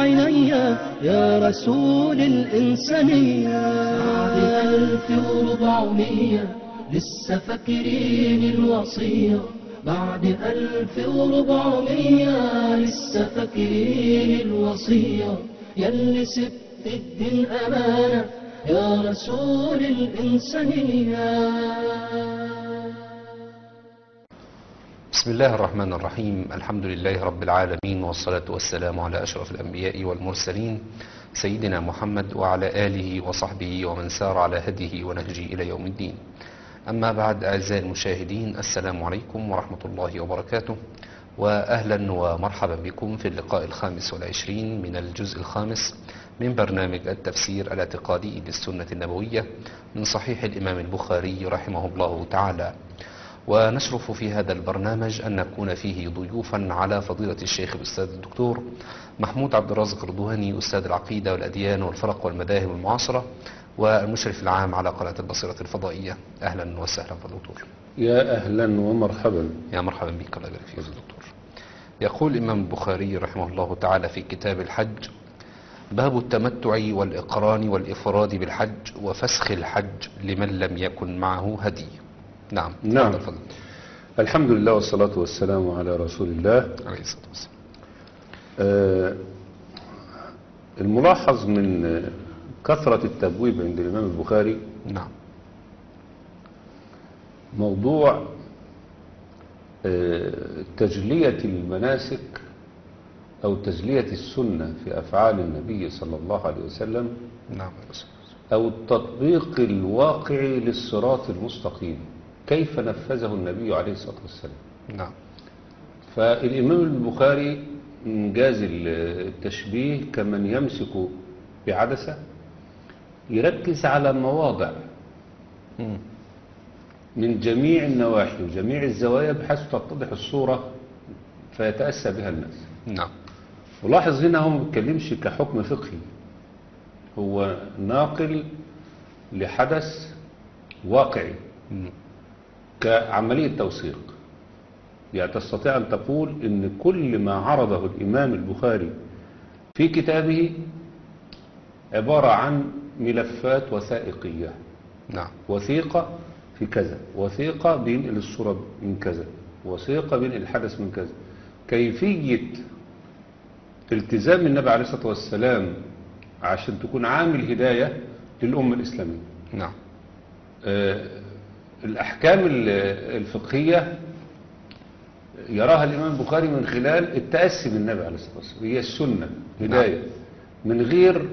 عيني يا رسول الإنسانية بعد ألف وربعمية لسه فاكرين الوصية بعد ألف وربعمية لسه فاكرين الوصية يلي سبت الدين أمانة يا رسول الإنسانية بسم الله الرحمن الرحيم الحمد لله رب العالمين والصلاة والسلام على أشرف الأنبياء والمرسلين سيدنا محمد وعلى آله وصحبه ومن سار على هديه ونهجه إلى يوم الدين أما بعد أعزائي المشاهدين السلام عليكم ورحمة الله وبركاته وأهلا ومرحبا بكم في اللقاء الخامس والعشرين من الجزء الخامس من برنامج التفسير الاعتقادي للسنة النبوية من صحيح الإمام البخاري رحمه الله تعالى ونشرف في هذا البرنامج أن نكون فيه ضيوفا على فضيلة الشيخ الأستاذ الدكتور محمود عبد الرازق الردوهني أستاذ العقيدة والأديان والفرق والمذاهب المعاصرة والمشرف العام على قناة البصيرة الفضائية أهلا وسهلا بالدكتور يا أهلا ومرحبا يا مرحبا بك الله يبارك فيك يا دكتور يقول الإمام البخاري رحمه الله تعالى في كتاب الحج باب التمتع والإقران والإفراد بالحج وفسخ الحج لمن لم يكن معه هدي نعم نعم. تفضل فضل. الحمد لله والصلاة والسلام على رسول الله عليه الصلاة والسلام آه، الملاحظ من آه، كثرة التبويب عند الإمام البخاري نعم موضوع آه، تجلية المناسك أو تجلية السنة في أفعال النبي صلى الله عليه وسلم نعم يا رسول الله. أو التطبيق الواقعي للصراط المستقيم كيف نفذه النبي عليه الصلاة والسلام نعم فالإمام البخاري إنجاز التشبيه كمن يمسك بعدسة يركز على مواضع مم. من جميع النواحي وجميع الزوايا بحيث تتضح الصورة فيتأسى بها الناس نعم ولاحظ هنا هو ما بيتكلمش كحكم فقهي هو ناقل لحدث واقعي مم. كعملية توثيق يعني تستطيع أن تقول إن كل ما عرضه الإمام البخاري في كتابه عبارة عن ملفات وثائقية نعم وثيقة في كذا وثيقة بينقل الصورة من كذا وثيقة بينقل الحدث من كذا كيفية التزام النبي عليه الصلاة والسلام عشان تكون عامل هداية للأمة الإسلامية نعم آه، الأحكام ال- الفقهية يراها الإمام البخاري من خلال التأسي بالنبي عليه الصلاة والسلام هي السنة هداية من غير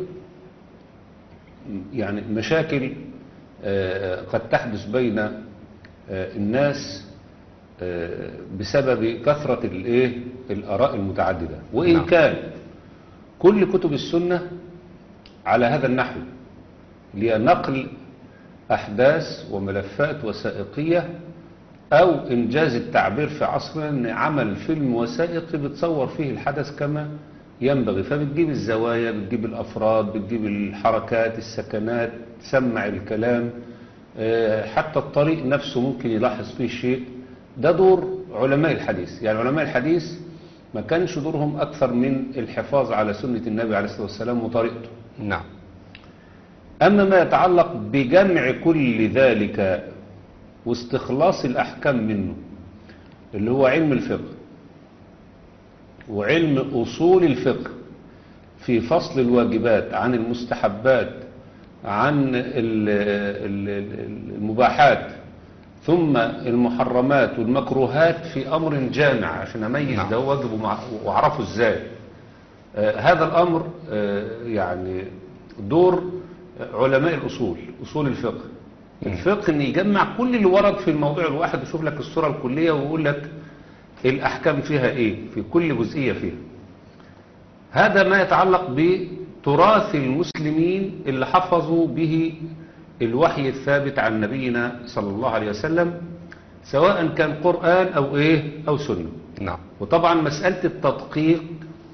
يعني مشاكل آه، قد تحدث بين آه، الناس آه، بسبب كثرة الإيه الآراء المتعددة وإن نعم. كان كل كتب السنة على هذا النحو لنقل أحداث وملفات وثائقية أو إنجاز التعبير في عصرنا أن عمل فيلم وثائقي بتصور فيه الحدث كما ينبغي فبتجيب الزوايا بتجيب الأفراد بتجيب الحركات السكنات تسمع الكلام آه، حتى الطريق نفسه ممكن يلاحظ فيه شيء ده دور علماء الحديث يعني علماء الحديث ما كانش دورهم أكثر من الحفاظ على سنة النبي عليه الصلاة والسلام وطريقته نعم أما ما يتعلق بجمع كل ذلك واستخلاص الأحكام منه اللي هو علم الفقه وعلم أصول الفقه في فصل الواجبات عن المستحبات عن ال- ال- ال- المباحات ثم المحرمات والمكروهات في أمر جامع عشان أميز نعم. ده واجب ومع- وأعرفه إزاي آه، هذا الأمر آه، يعني دور علماء الأصول أصول الفقه الفقه أن يجمع كل اللي ورد في الموضوع الواحد ويشوف لك الصورة الكلية ويقول لك الأحكام فيها إيه في كل جزئية فيها هذا ما يتعلق بتراث المسلمين اللي حفظوا به الوحي الثابت عن نبينا صلى الله عليه وسلم سواء كان قرآن أو إيه أو سنة نعم وطبعا مسألة التدقيق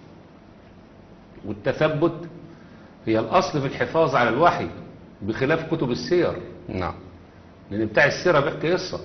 والتثبت هي الأصل في الحفاظ على الوحي بخلاف كتب السير نعم لأن بتاع السيرة بيحكي قصة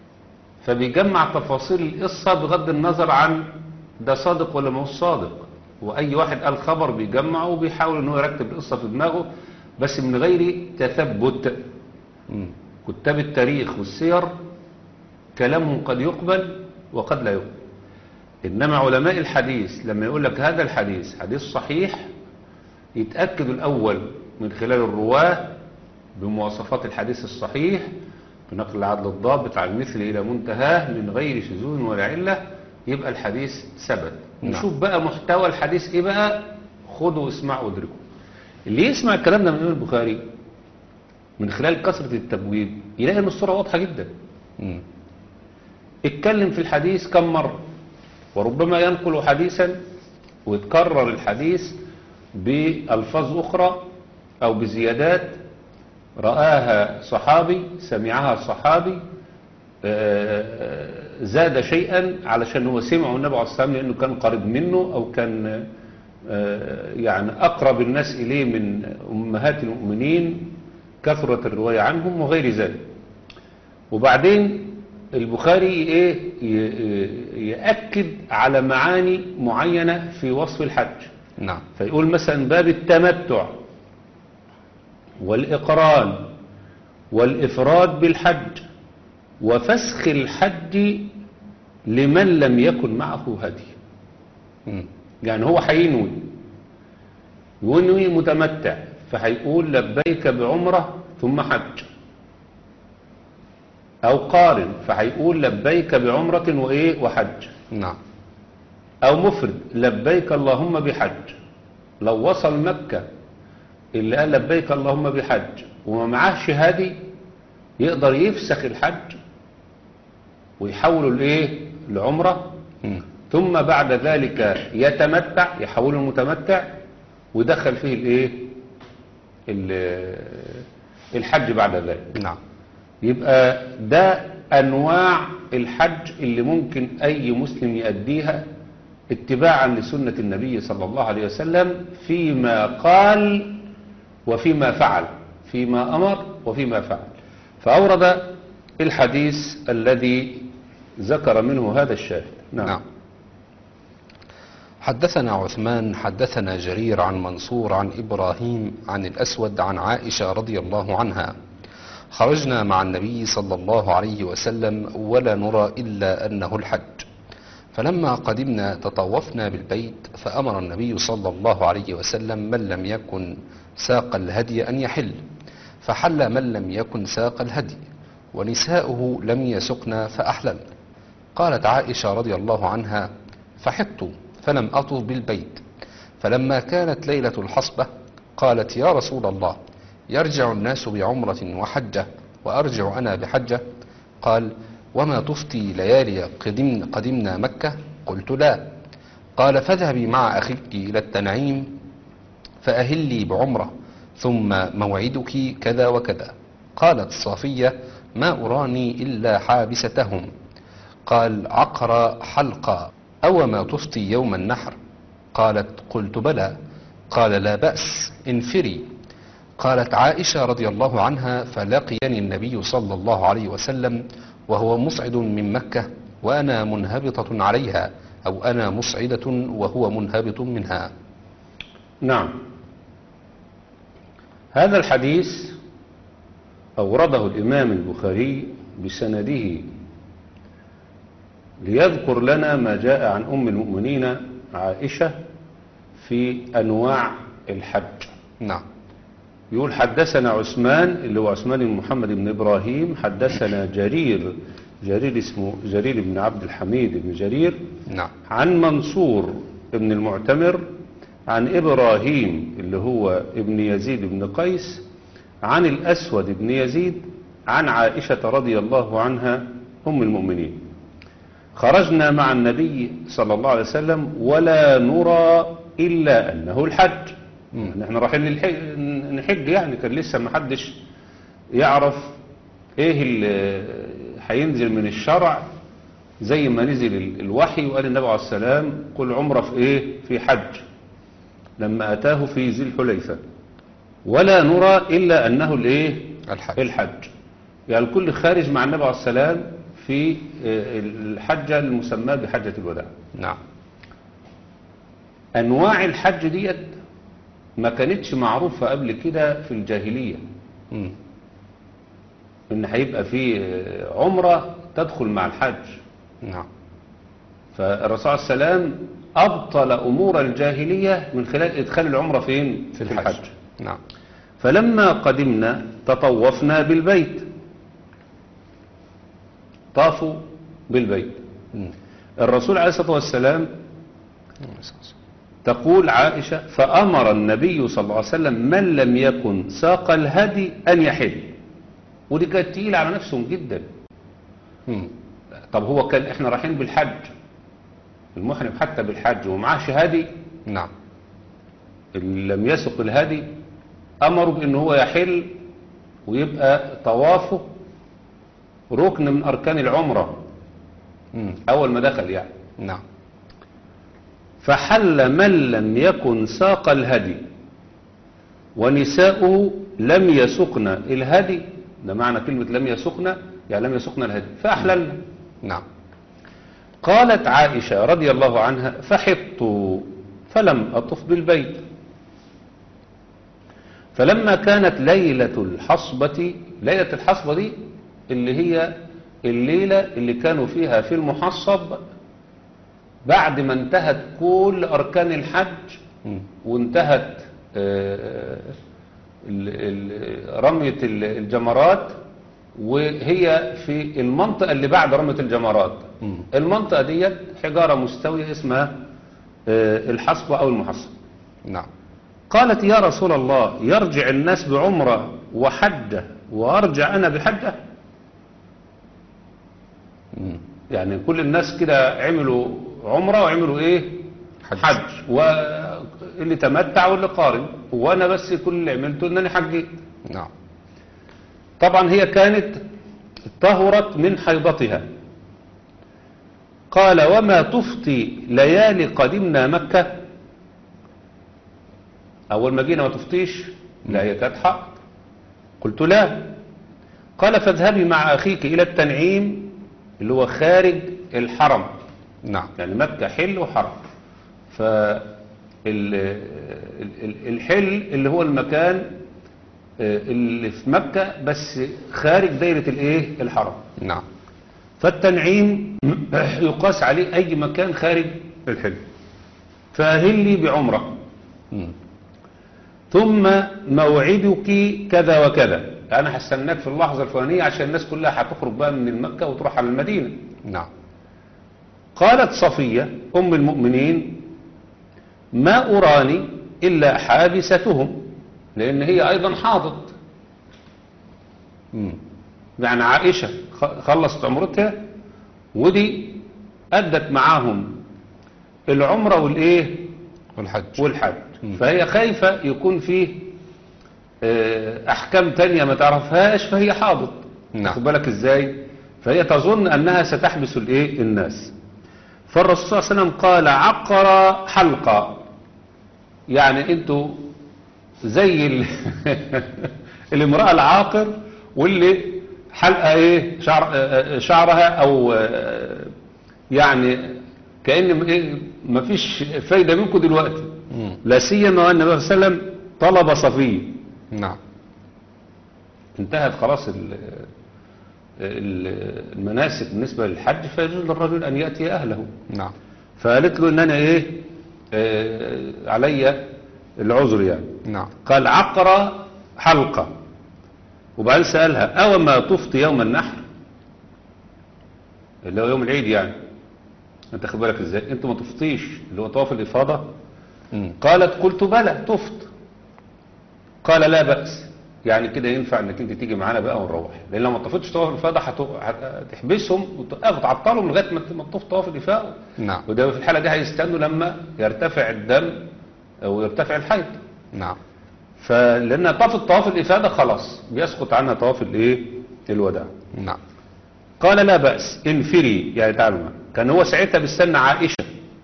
فبيجمع تفاصيل القصة بغض النظر عن ده صادق ولا مش صادق واي واحد قال خبر بيجمعه وبيحاول ان هو يرتب القصه في دماغه بس من غير تثبت مم. كتاب التاريخ والسير كلامهم قد يقبل وقد لا يقبل إنما علماء الحديث لما يقول لك هذا الحديث حديث صحيح يتأكدوا الأول من خلال الرواه بمواصفات الحديث الصحيح بنقل العدل الضابط عن المثل إلى منتهاه من غير شذوذ ولا علة يبقى الحديث ثبت نعم. نشوف بقى محتوى الحديث إيه بقى خدوا واسمعوا وادركوا اللي يسمع الكلام ده من الإمام البخاري من خلال كثرة التبويب يلاقي ان الصورة واضحة جدا مم. اتكلم في الحديث كم مرة وربما ينقل حديثا ويتكرر الحديث بألفاظ أخرى أو بزيادات رآها صحابي سمعها صحابي آه، زاد شيئا علشان هو سمعه النبي عليه الصلاة والسلام لأنه كان قريب منه أو كان آه، يعني أقرب الناس إليه من أمهات المؤمنين كثرة الرواية عنهم وغير ذلك وبعدين البخاري ايه ي- يأكد على معاني معينة في وصف الحج نعم فيقول مثلا باب التمتع والإقران والإفراد بالحج وفسخ الحج لمن لم يكن معه هدي مم. يعني هو هينوي ينوي متمتع فهيقول لبيك بعمرة ثم حج أو قارن فهيقول لبيك بعمرة وإيه وحج نعم أو مفرد لبيك اللهم بحج لو وصل مكة اللي قال لبيك اللهم بحج وما معاهش هادي يقدر يفسخ الحج ويحوله لإيه لعمرة مم. ثم بعد ذلك يتمتع يحوله المتمتع ويدخل فيه الايه ال- الحج بعد ذلك نعم يبقى ده انواع الحج اللي ممكن اي مسلم يأديها اتباعا لسنة النبي صلى الله عليه وسلم فيما قال وفيما فعل فيما امر وفيما فعل فاورد الحديث الذي ذكر منه هذا الشاهد نعم, نعم حدثنا عثمان حدثنا جرير عن منصور عن إبراهيم عن الأسود عن عائشة رضي الله عنها خرجنا مع النبي صلى الله عليه وسلم ولا نرى إلا أنه الحج فلما قدمنا تطوفنا بالبيت فأمر النبي صلى الله عليه وسلم من لم يكن ساق الهدي أن يحل فحل من لم يكن ساق الهدي ونساؤه لم يسقن فأحلل قالت عائشة رضي الله عنها فحطت فلم أطف بالبيت فلما كانت ليلة الحصبة قالت يا رسول الله يرجع الناس بعمرة وحجة وأرجع أنا بحجة قال وما تفتي ليالي قدم قدمنا مكة قلت لا قال فاذهبي مع أخيك إلى التنعيم فأهلي بعمرة ثم موعدك كذا وكذا قالت صافية ما أراني إلا حابستهم قال عقر حلقا أو ما تفطي يوم النحر قالت قلت بلى قال لا بأس انفري قالت عائشة رضي الله عنها فلقيني النبي صلى الله عليه وسلم وهو مصعد من مكة وأنا منهبطة عليها أو أنا مصعدة وهو منهبط منها نعم هذا الحديث أورده الإمام البخاري بسنده ليذكر لنا ما جاء عن أم المؤمنين عائشة في أنواع الحج نعم يقول حدثنا عثمان اللي هو عثمان بن محمد بن إبراهيم حدثنا جرير جرير اسمه جرير بن عبد الحميد بن جرير نعم عن منصور بن المعتمر عن إبراهيم اللي هو ابن يزيد بن قيس عن الأسود بن يزيد عن عائشة رضي الله عنها أم المؤمنين خرجنا مع النبي صلى الله عليه وسلم ولا نرى إلا أنه الحج نحن رايحين للحج- نحج يعني كان لسه ما حدش يعرف ايه اللي هينزل من الشرع زي ما نزل ال- الوحي وقال النبي عليه السلام قل عمره في ايه في حج لما اتاه في ذي الحليفه ولا نرى الا انه الايه الحج الحج يعني الكل خارج مع النبي عليه السلام في آه، الحجه المسماه بحجه الوداع نعم أنواع الحج ديت ما كانتش معروفة قبل كده في الجاهلية مم. إن هيبقى في آه، عمرة تدخل مع الحج نعم فالرسول صلى الله عليه وسلم أبطل أمور الجاهلية من خلال إدخال العمرة فين؟ في الحج نعم فلما قدمنا تطوفنا بالبيت طافوا بالبيت مم. الرسول عليه الصلاة والسلام تقول عائشة فأمر النبي صلى الله عليه وسلم من لم يكن ساق الهدي أن يحل ودي كانت تقيلة على نفسهم جدا مم. طب هو كان احنا رايحين بالحج المحرم حتى بالحج ومعاه شهادي نعم اللي لم يسق الهدي أمروا بأن هو يحل ويبقى طوافه ركن من أركان العمرة مم. أول ما دخل يعني نعم فحل من لم يكن ساق الهدي ونساؤه لم يسقن الهدي ده معنى كلمة لم يسقن يعني لم يسقن الهدي فأحللنا نعم قالت عائشة رضي الله عنها فحطت فلم أطف بالبيت فلما كانت ليلة الحصبة ليلة الحصبة دي اللي هي الليلة اللي كانوا فيها في المحصب بعد ما انتهت كل أركان الحج مم. وانتهت آه، ال- ال- رمية ال- الجمرات وهي في المنطقة اللي بعد رمية الجمرات مم. المنطقة ديت حجارة مستوية اسمها آه، الحصبة أو المحصب نعم قالت يا رسول الله يرجع الناس بعمرة وحجة وأرجع أنا بحجة مم. يعني كل الناس كده عملوا عمرة وعملوا إيه حج. حج واللي تمتع واللي قارن وأنا بس كل اللي عملته أنني حجيت نعم طبعا هي كانت طهرت من حيضتها قال وما تفطي ليالي قدمنا مكة أول ما جينا ما تفطيش لا هي كانت حق قلت لا قال فاذهبي مع أخيك إلى التنعيم اللي هو خارج الحرم نعم يعني مكة حل وحرم فالحل اللي هو المكان آه، اللي في مكة بس خارج دايرة الايه الحرم نعم فالتنعيم يقاس عليه اي مكان خارج الحل فهلي بعمرة مم. ثم موعدك كذا وكذا انا هستناك في اللحظة الفلانية عشان الناس كلها هتخرج بقى من مكة وتروح على المدينة نعم قالت صفية أم المؤمنين ما أراني إلا حابستهم لأن هي أيضا حاضت مم. يعني عائشة خ- خلصت عمرتها ودي أدت معاهم العمرة والإيه والحج والحج مم. فهي خايفة يكون فيه آه، أحكام تانية ما تعرفهاش فهي حاضت نعم. خد بالك إزاي فهي تظن أنها ستحبس الإيه الناس فالرسول صلى الله عليه وسلم قال عقر حلقة يعني انتوا زي ال... الامرأة العاقر واللي حلقة ايه شعر... آه، آه، شعرها او آه، يعني كأن م- إيه مفيش فايدة منكم دلوقتي مم. لا سيما وان النبي صلى الله عليه وسلم طلب صفية نعم انتهت خلاص ال- ال- المناسك بالنسبة للحج فيجوز للرجل أن يأتي أهله نعم فقالت له ان انا ايه آه علي العذر يعني نعم قال عقر حلقة وبعدين سألها أو ما تفطي يوم النحر اللي هو يوم العيد يعني انت خد بالك ازاي انت ما تفطيش اللي هو طواف الإفاضة مم. قالت قلت بلى تفط قال لا بأس يعني كده ينفع انك انت تيجي معانا بقى ونروح لان لو ما طفتش طواف الإفاضة هت- هتحبسهم وتوقف تعطلهم لغاية ما ما تطوف طواف الإفاضة نعم وده في الحالة دي هيستنوا لما يرتفع الدم أو يرتفع الحيض نعم فلأنها طافت طواف الإفادة خلاص بيسقط عنها طواف الإيه الوداع نعم قال لا بأس انفري يعني تعالوا معنا. كان هو ساعتها بيستنى عائشة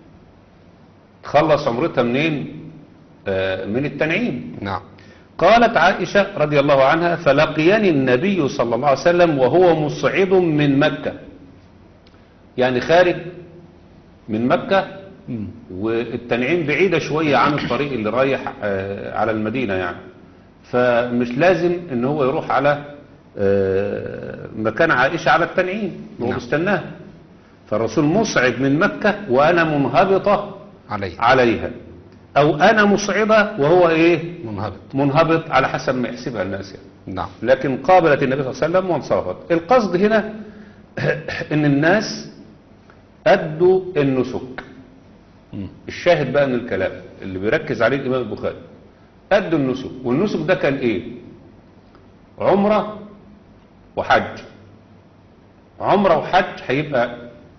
تخلص عمرتها منين آه من التنعيم نعم قالت عائشة رضي الله عنها فلقيني النبي صلى الله عليه وسلم وهو مصعد من مكة يعني خارج من مكة مم. والتنعيم بعيدة شوية عن الطريق اللي رايح آه، على المدينة يعني فمش لازم ان هو يروح على آه، مكان عائشة على التنعيم هو نعم. بيستناها فالرسول مصعد من مكة وانا منهبطة عليه عليها او انا مصعدة وهو ايه منهبط منهبط على حسب ما يحسبها الناس يعني نعم لكن قابلت النبي صلى الله عليه وسلم وانصرفت القصد هنا ان الناس ادوا النسك مم. الشاهد بقى من الكلام اللي بيركز عليه الامام البخاري ادوا النسك والنسك ده كان ايه عمره وحج عمره وحج هيبقى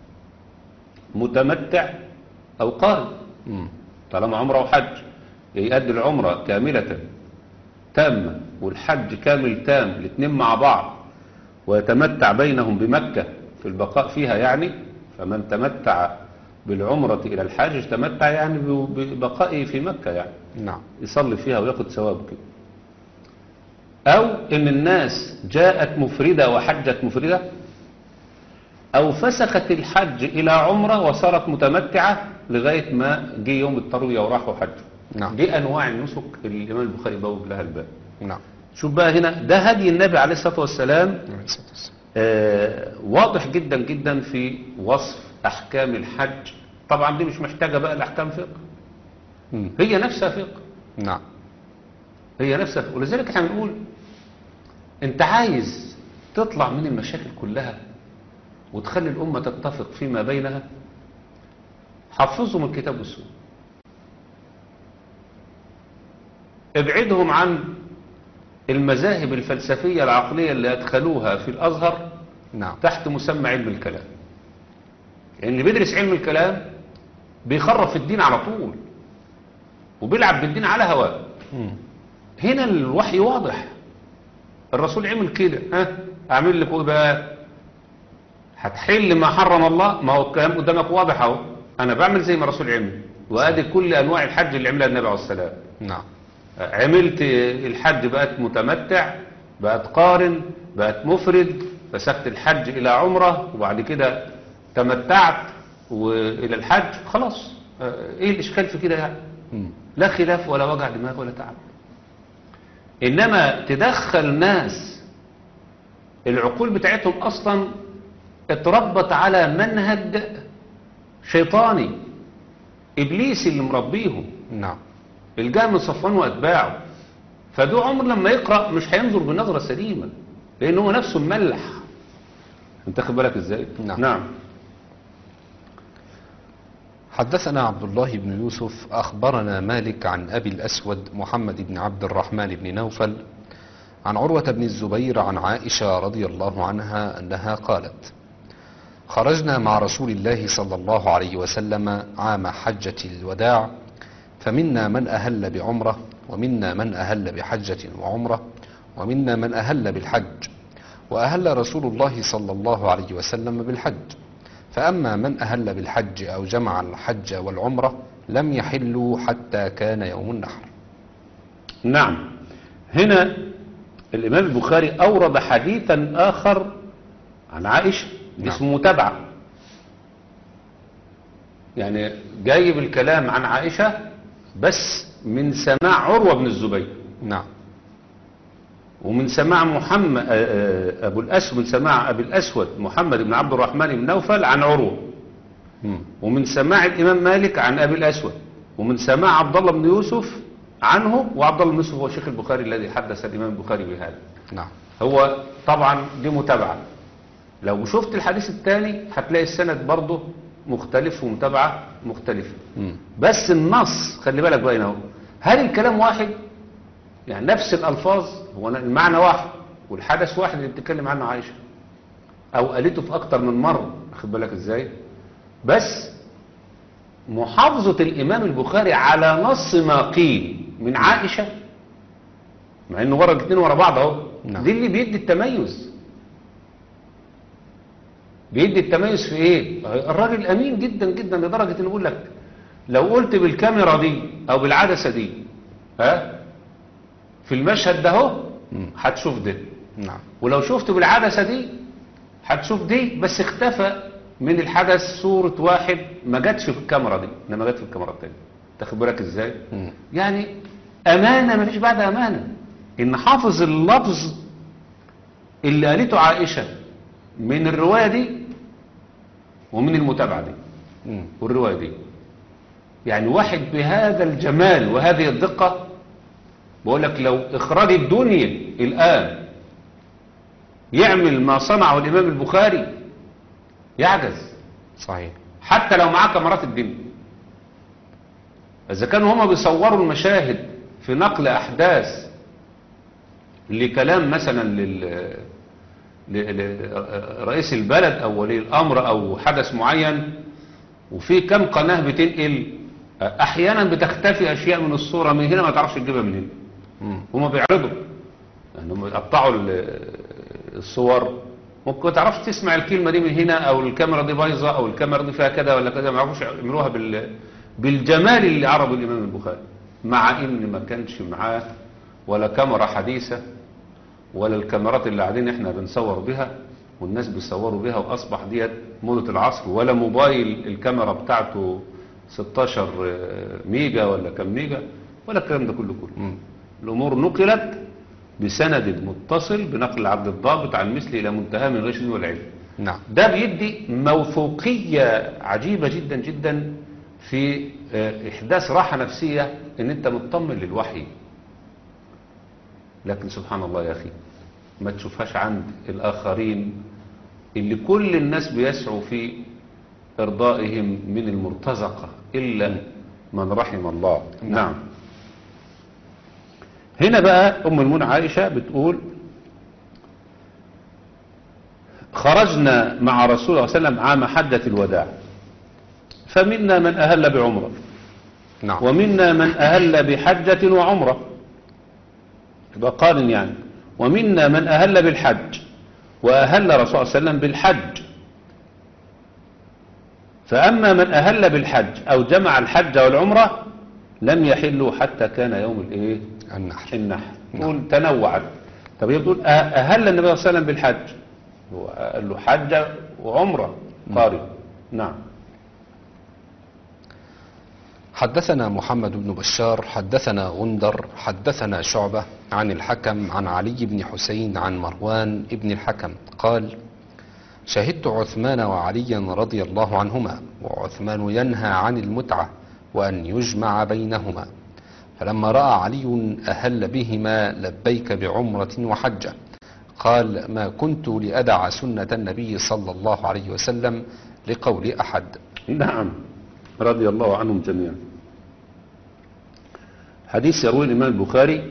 متمتع او قارن مم. طالما عمره وحج يؤدي العمره كامله تامه والحج كامل تام الاثنين مع بعض ويتمتع بينهم بمكه في البقاء فيها يعني فمن تمتع بالعمره الى الحج تمتع يعني ب- ببقائه في مكه يعني نعم يصلي فيها وياخد ثواب كده او ان الناس جاءت مفردة وحجت مفردة او فسخت الحج الى عمرة وصارت متمتعة لغاية ما جه يوم التروية وراحوا حج نعم. دي انواع النسك اللي الامام البخاري بوب لها الباب نعم شوف بقى هنا ده هدي النبي عليه الصلاة والسلام عليه الصلاة والسلام. آه، واضح جدا جدا في وصف احكام الحج طبعا دي مش محتاجة بقى الاحكام فقه مم. هي نفسها فقه نعم هي نفسها ولذلك احنا بنقول انت عايز تطلع من المشاكل كلها وتخلي الأمة تتفق فيما بينها حفظهم الكتاب والسنة ابعدهم عن المذاهب الفلسفية العقلية اللي أدخلوها في الأزهر نعم تحت مسمى علم الكلام يعني اللي بيدرس علم الكلام بيخرف في الدين على طول وبيلعب بالدين على هواه مم. هنا الوحي واضح الرسول عمل كده ها اعمل لك ايه بقى هتحل ما حرم الله ما هو الكلام قدامك واضح اهو انا بعمل زي ما الرسول عمل وادي كل انواع الحج اللي عملها النبي عليه السلام نعم عملت الحج بقت متمتع بقت قارن بقت مفرد فسخت الحج الى عمره وبعد كده تمتعت والى الحج خلاص اه، ايه الاشكال في كده يعني مم. لا خلاف ولا وجع دماغ ولا تعب انما تدخل ناس العقول بتاعتهم اصلا اتربت على منهج شيطاني ابليس اللي مربيهم نعم الجاه من صفوان واتباعه فدو عمر لما يقرا مش هينظر بنظره سليمه لان هو نفسه مملح انت خد بالك ازاي نعم. نعم حدثنا عبد الله بن يوسف أخبرنا مالك عن أبي الأسود محمد بن عبد الرحمن بن نوفل عن عروة بن الزبير عن عائشة رضي الله عنها أنها قالت خرجنا مع رسول الله صلى الله عليه وسلم عام حجة الوداع فمنا من أهل بعمرة ومنا من أهل بحجة وعمرة ومنا من أهل بالحج وأهل رسول الله صلى الله عليه وسلم بالحج فأما من أهل بالحج أو جمع الحج والعمرة لم يحلوا حتى كان يوم النحر نعم هنا الإمام البخاري أورد حديثا آخر عن عائشة نعم. اسمه متابعة يعني جايب الكلام عن عائشة بس من سماع عروة بن الزبير نعم ومن سماع محمد آه، آه، أبو الأسود من سماع أبي الأسود محمد بن عبد الرحمن بن نوفل عن عروة مم. ومن سماع الإمام مالك عن أبي الأسود ومن سماع عبد الله بن يوسف عنه وعبد الله بن يوسف هو شيخ البخاري الذي حدث الإمام البخاري بهذا نعم هو طبعا دي متابعة لو شفت الحديث الثاني هتلاقي السند برضه مختلف ومتابعة مختلفة مم. بس النص خلي بالك بقى هنا اهو هل الكلام واحد يعني نفس الألفاظ هو المعنى واحد والحدث واحد اللي بتتكلم عنه عائشة أو قالته في أكتر من مرة خد بالك إزاي بس محافظة الإمام البخاري على نص ما قيل من عائشة مع إنه ورا الاثنين ورا بعض أهو نعم. دي اللي بيدي التميز بيدي التميز في ايه الراجل امين جدا جدا لدرجة انه يقول لك لو قلت بالكاميرا دي او بالعدسة دي ها في المشهد ده اهو مم. هتشوف ده نعم ولو شفت بالعدسة دي هتشوف دي بس اختفى من الحدث صورة واحد ما جاتش في الكاميرا دي انما جت في الكاميرا التانية تاخد بالك ازاي مم. يعني امانة ما فيش بعدها امانة ان حافظ اللفظ اللي قالته عائشة من الرواية دي ومن المتابعة دي مم. والرواية دي يعني واحد بهذا الجمال وهذه الدقة بقول لك لو إخراج الدنيا الآن يعمل ما صنعه الإمام البخاري يعجز صحيح حتى لو معاه كاميرات الدنيا إذا كانوا هما بيصوروا المشاهد في نقل أحداث لكلام مثلا لل ل- لرئيس البلد أو ولي الأمر أو حدث معين وفي كم قناة بتنقل أحيانا بتختفي أشياء من الصورة من هنا ما تعرفش تجيبها من هنا مم. هما بيعرضوا يعني هم يقطعوا ال- الصور ممكن ما تعرفش تسمع الكلمة دي من هنا او الكاميرا دي بايظة او الكاميرا دي فيها كذا ولا كذا ما يعرفوش يعملوها بال بالجمال اللي عرضه الامام البخاري مع ان ما كانش معاه ولا كاميرا حديثة ولا الكاميرات اللي قاعدين احنا بنصور بها والناس بيصوروا بها واصبح ديت موضة العصر ولا موبايل الكاميرا بتاعته 16 ميجا ولا كم ميجا ولا الكلام ده كله كله مم. الأمور نقلت بسند متصل بنقل العبد الضابط عن مثله إلى منتهى من غير شذوذ ولا علم نعم ده بيدي موثوقية عجيبة جدا جدا في آه، إحداث راحة نفسية إن أنت مطمن للوحي لكن سبحان الله يا أخي ما تشوفهاش عند الآخرين اللي كل الناس بيسعوا في إرضائهم من المرتزقة إلا من رحم الله نعم هنا بقى أم المؤمنين عائشة بتقول خرجنا مع رسول الله صلى الله عليه وسلم عام حجة الوداع فمنا من أهل بعمرة نعم ومنا من أهل بحجة وعمرة يبقى قارن يعني ومنا من أهل بالحج وأهل رسول الله صلى الله عليه وسلم بالحج فأما من أهل بالحج أو جمع الحج والعمرة لم يحلوا حتى كان يوم الإيه النحل النحر تقول تنوعت طب هي بتقول أه- أهل النبي صلى الله عليه وسلم بالحج هو قال له حج وعمرة قارن نعم حدثنا محمد بن بشار حدثنا غندر حدثنا شعبة عن الحكم عن علي بن حسين عن مروان بن الحكم قال شهدت عثمان وعليا رضي الله عنهما وعثمان ينهى عن المتعة وأن يجمع بينهما فلما رأى علي أهل بهما لبيك بعمرة وحجة قال ما كنت لأدع سنة النبي صلى الله عليه وسلم لقول أحد نعم رضي الله عنهم جميعا حديث يروي الإمام البخاري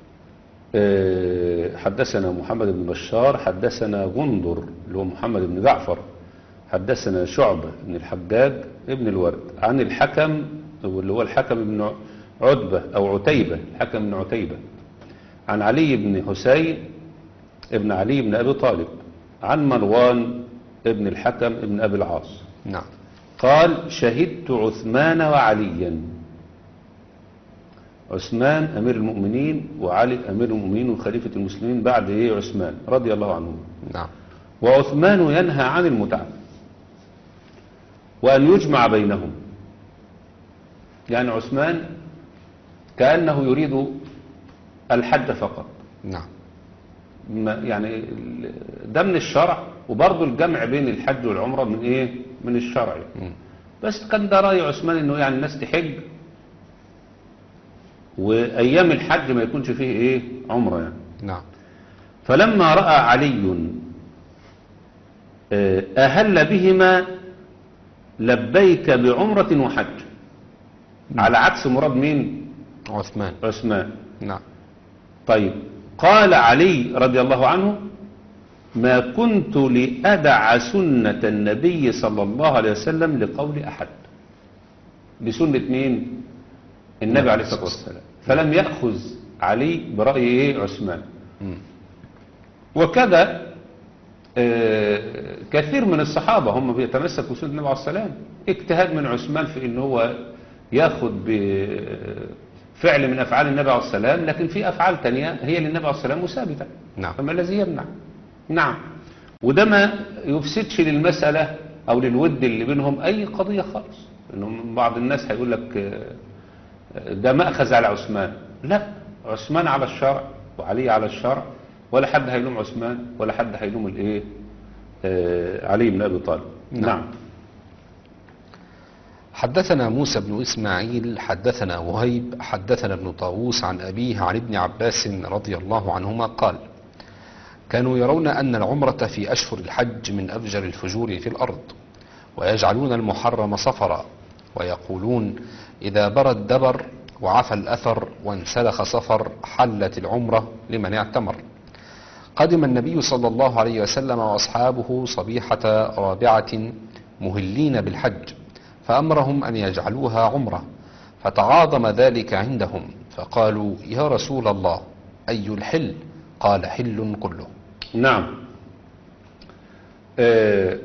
آه، حدثنا محمد بن بشار حدثنا غندر اللي هو محمد بن جعفر حدثنا شعبة بن الحجاج ابن الورد عن الحكم واللي هو الحكم بن عتبة أو عتيبة الحكم بن عتيبة عن علي بن حسين ابن علي بن أبي طالب عن مروان ابن الحكم ابن أبي العاص نعم قال شهدت عثمان وعليا عثمان أمير المؤمنين وعلي أمير المؤمنين وخليفة المسلمين بعد إيه عثمان رضي الله عنهم نعم وعثمان ينهى عن المتعة وأن يجمع بينهم يعني عثمان كأنه يريد الحج فقط نعم ما- يعني ال- ده من الشرع وبرضه الجمع بين الحج والعمرة من ايه من الشرع مم. بس كان ده رأي عثمان انه يعني الناس تحج وايام الحج ما يكونش فيه ايه عمرة يعني نعم فلما رأى علي آه، أهل بهما لبيك بعمرة وحج على عكس مراد مين عثمان عثمان نعم طيب قال علي رضي الله عنه ما كنت لأدع سنة النبي صلى الله عليه وسلم لقول أحد بسنة مين النبي عليه الصلاة والسلام فلم يأخذ علي برأي إيه عثمان مم. وكذا آه، كثير من الصحابة هم بيتمسكوا بسنة النبي عليه السلام اجتهاد من عثمان في ان هو ياخد بفعل من افعال النبي عليه السلام لكن في افعال تانية هي للنبي عليه السلام وثابتة نعم. فما الذي يمنع نعم وده ما يفسدش للمسألة او للود اللي بينهم اي قضية خالص انهم بعض الناس هيقول لك آه، آه، ده مأخذ على عثمان لا عثمان على الشرع وعلي على الشرع ولا حد هيلوم عثمان ولا حد هيلوم الايه آه، علي بن ابي طالب نعم. نعم حدثنا موسى بن إسماعيل حدثنا وهيب حدثنا ابن طاووس عن أبيه عن ابن عباس رضي الله عنهما قال كانوا يرون أن العمرة في أشهر الحج من أفجر الفجور في الأرض ويجعلون المحرم صفرا ويقولون إذا برد دبر وعفى الأثر وانسلخ صفر حلت العمرة لمن اعتمر قدم النبي صلى الله عليه وسلم وأصحابه صبيحة رابعة مهلين بالحج فأمرهم أن يجعلوها عمرة فتعاظم ذلك عندهم فقالوا يا رسول الله أي الحل قال حل كله نعم آه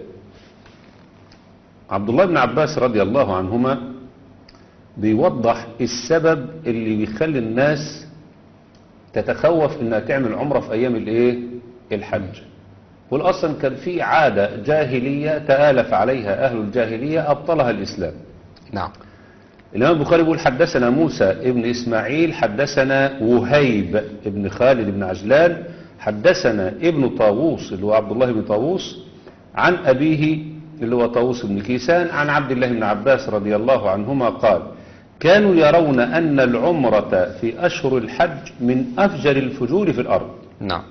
عبد الله بن عباس رضي الله عنهما بيوضح السبب اللي بيخلي الناس تتخوف انها تعمل عمرة في ايام الايه الحج والاصلا كان في عادة جاهلية تآلف عليها اهل الجاهلية ابطلها الاسلام نعم الإمام البخاري بيقول حدثنا موسى ابن إسماعيل حدثنا وهيب ابن خالد بن عجلان حدثنا ابن طاووس اللي هو عبد الله بن طاووس عن أبيه اللي هو طاووس بن كيسان عن عبد الله بن عباس رضي الله عنهما قال كانوا يرون أن العمرة في أشهر الحج من أفجر الفجور في الأرض نعم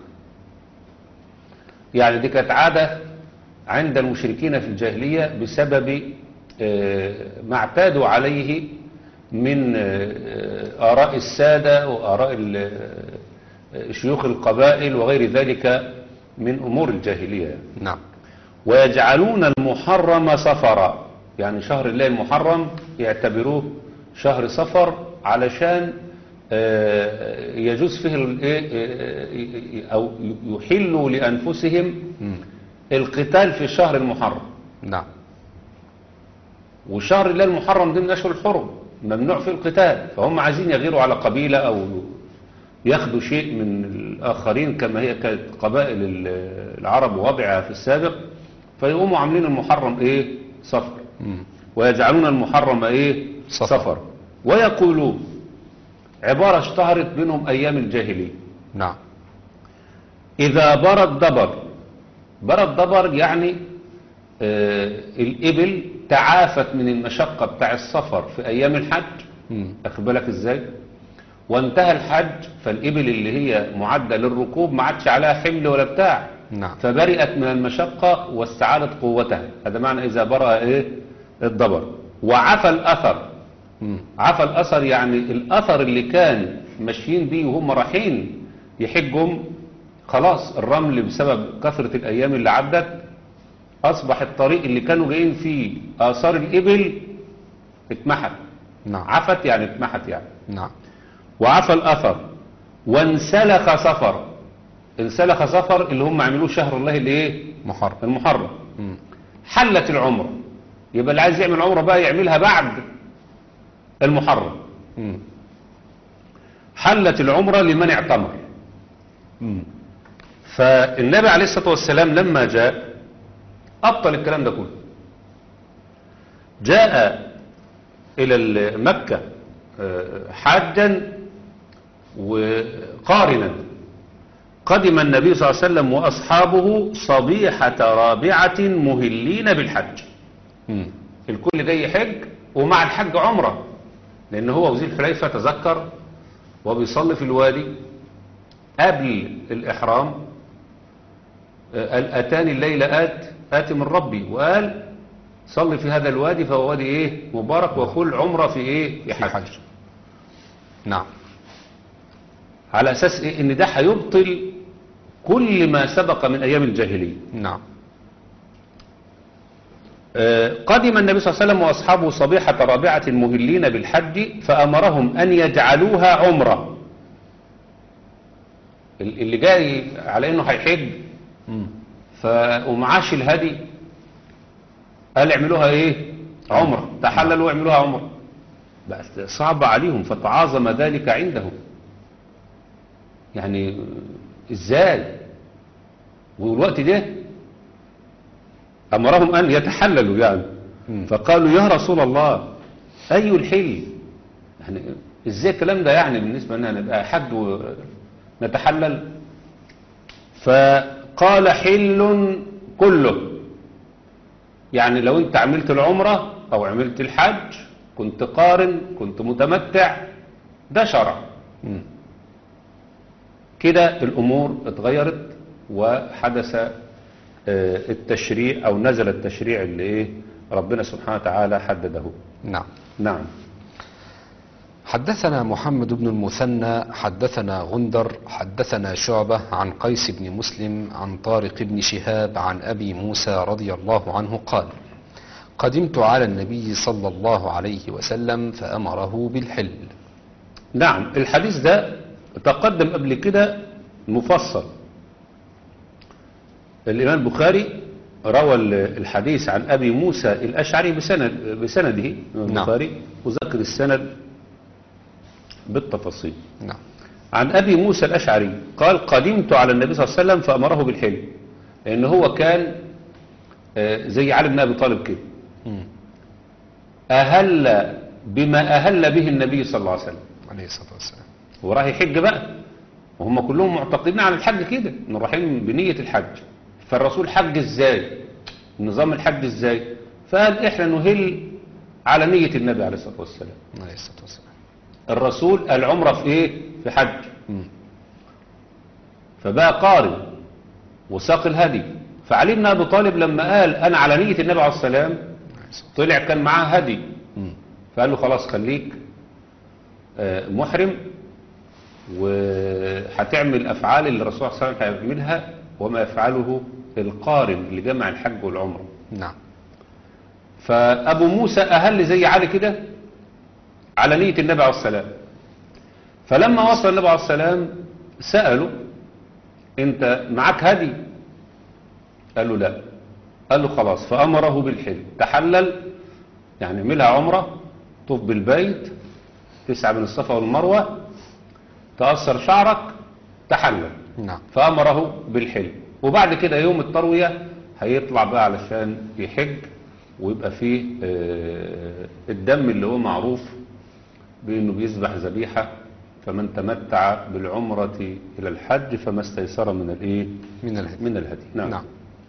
يعني دي كانت عادة عند المشركين في الجاهلية بسبب آه، ما اعتادوا عليه من آه، آراء السادة وآراء ال- آه، شيوخ القبائل وغير ذلك من أمور الجاهلية يعني. نعم ويجعلون المحرم صفرا يعني شهر الله المحرم يعتبروه شهر صفر علشان آه، يجوز فيه الإيه، آه، أو يحلوا لأنفسهم مم. القتال في الشهر المحرم نعم وشهر الله المحرم ضمن أشهر الحرم ممنوع فيه القتال فهم عايزين يغيروا على قبيلة أو ياخدوا شيء من الآخرين كما هي كانت قبائل ال- العرب وضعها في السابق فيقوموا عاملين المحرم إيه صفر مم. ويجعلون المحرم إيه صفر. صفر ويقولون عبارة اشتهرت بينهم أيام الجاهلية نعم إذا برد دبر برد دبر يعني آه الإبل تعافت من المشقة بتاع السفر في أيام الحج مم. أخد بالك إزاي وانتهى الحج فالإبل اللي هي معدة للركوب ما عادش عليها حمل ولا بتاع نعم فبرئت من المشقة واستعادت قوتها هذا معنى إذا برأ إيه الدبر وعفى الأثر مم. عفى الأثر يعني الأثر اللي كان ماشيين بيه وهم رايحين يحجهم خلاص الرمل بسبب كثرة الأيام اللي عدت أصبح الطريق اللي كانوا جايين فيه آثار الإبل اتمحت نعم عفت يعني اتمحت يعني نعم وعفى الأثر وانسلخ سفر انسلخ سفر اللي هم عملوه شهر الله اللي ايه محرم المحرم مم. حلت العمرة يبقى اللي عايز يعمل عمرة بقى يعملها بعد المحرم مم. حلت العمرة لمن اعتمر مم. فالنبي عليه الصلاة والسلام لما جاء أبطل الكلام ده كله جاء إلى مكة آه، حاجا وقارنا قدم النبي صلى الله عليه وسلم وأصحابه صبيحة رابعة مهلين بالحج مم. الكل جاي يحج ومع الحج عمرة لأن هو وزير الحليفة تذكر وبيصلي في الوادي قبل الإحرام آه، قال أتاني الليلة آت آت من ربي وقال صلي في هذا الوادي فهو وادي إيه مبارك وكل عمرة في إيه في في حج حج نعم على أساس إيه إن ده هيبطل كل ما سبق من أيام الجاهلية نعم آه، قدم النبي صلى الله عليه وسلم وأصحابه صبيحة رابعة مهلين بالحج فأمرهم أن يجعلوها عمرة ال- اللي جاي على إنه هيحج مم. ف- ومعاش الهدي قال اعملوها إيه عمرة تحللوا واعملوها عمرة بس صعب عليهم فتعاظم ذلك عندهم يعني إزاي والوقت ده أمرهم أن يتحللوا يعني مم. فقالوا يا رسول الله أي الحل يعني إزاي الكلام ده يعني بالنسبة لنا نبقى حد ونتحلل فقال حل كله يعني لو انت عملت العمرة او عملت الحج كنت قارن كنت متمتع ده شرع مم. كده الأمور اتغيرت وحدث آه، التشريع أو نزل التشريع اللي إيه ربنا سبحانه وتعالى حدده نعم نعم حدثنا محمد بن المثنى حدثنا غندر حدثنا شعبة عن قيس بن مسلم عن طارق بن شهاب عن أبي موسى رضي الله عنه قال قدمت على النبي صلى الله عليه وسلم فأمره بالحل نعم الحديث ده تقدم قبل كده مفصل الإمام البخاري روى الحديث عن أبي موسى الأشعري بسند بسنده الإمام نعم. البخاري وذكر السند بالتفاصيل نعم عن أبي موسى الأشعري قال قدمت على النبي صلى الله عليه وسلم فأمره بالحلم لأن هو كان آه، زي علي بن أبي طالب كده مم. أهل بما أهل به النبي صلى الله عليه وسلم عليه الصلاة والسلام وراح يحج بقى وهم كلهم معتقدين على الحج كده انه رايحين بنية الحج فالرسول حج ازاي نظام الحج ازاي فقال احنا نهل على نية النبي عليه الصلاة والسلام عليه الصلاة والسلام الرسول العمرة في ايه في حج مم. فبقى قارن وساق الهدي فعلي بن ابي طالب لما قال انا على نية النبي عليه السلام عليه الصلاة طلع كان معاه هدي مم. فقال له خلاص خليك آه، محرم وهتعمل افعال اللي الرسول صلى الله عليه وسلم هيعملها وما يفعله القارن اللي جمع الحج والعمره نعم فابو موسى اهل زي علي كده على نيه النبي عليه السلام فلما وصل النبي عليه السلام سالوا انت معاك هدي قال له لا قال له خلاص فامره بالحل تحلل يعني اعملها عمره طوف بالبيت تسعى من الصفا والمروه تأثر شعرك تحلل نعم فأمره بالحل وبعد كده يوم التروية هيطلع بقى علشان يحج ويبقى فيه آه، الدم اللي هو معروف بأنه بيذبح ذبيحة فمن تمتع بالعمرة إلى الحج فما استيسر من الإيه من الهدي من الهدي نعم, نعم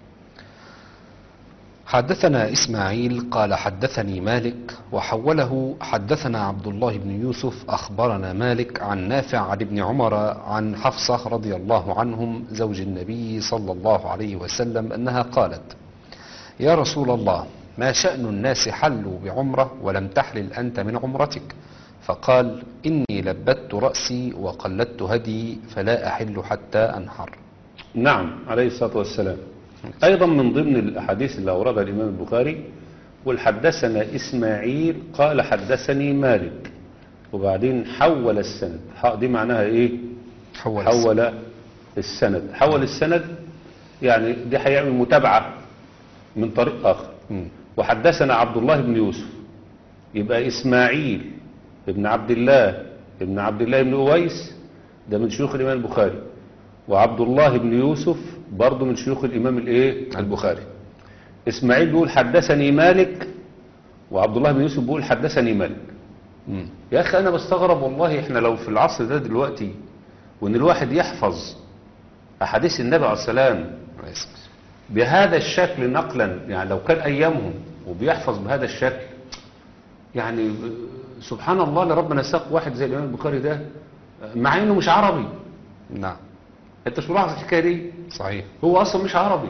حدثنا إسماعيل قال حدثني مالك وحوله حدثنا عبد الله بن يوسف أخبرنا مالك عن نافع عن ابن عمر عن حفصة رضي الله عنهم زوج النبي صلى الله عليه وسلم أنها قالت يا رسول الله ما شأن الناس حلوا بعمرة ولم تحلل أنت من عمرتك فقال إني لبت رأسي وقلدت هدي فلا أحل حتى أنحر نعم عليه الصلاة والسلام أيضا من ضمن الأحاديث اللي أوردها الإمام البخاري قل حدثنا إسماعيل قال حدثني مالك وبعدين حول السند ح- دي معناها إيه حول حول السند حول السند يعني دي هيعمل متابعة من طريق آخر مم. وحدثنا عبد الله بن يوسف يبقى إسماعيل ابن عبد الله ابن عبد الله بن أويس ده من شيوخ الإمام البخاري وعبد الله بن يوسف برضه من شيوخ الإمام الإيه البخاري إسماعيل بيقول حدثني مالك وعبد الله بن يوسف بيقول حدثني مالك مم. يا أخي أنا بستغرب والله إحنا لو في العصر ده دلوقتي وإن الواحد يحفظ أحاديث النبي عليه السلام عليه الصلاة والسلام. بهذا الشكل نقلا يعني لو كان أيامهم وبيحفظ بهذا الشكل يعني آه، سبحان الله لربنا ساق واحد زي الإمام البخاري ده آه، مع إنه مش عربي نعم أنت مش ملاحظ الحكاية دي صحيح هو أصلا مش عربي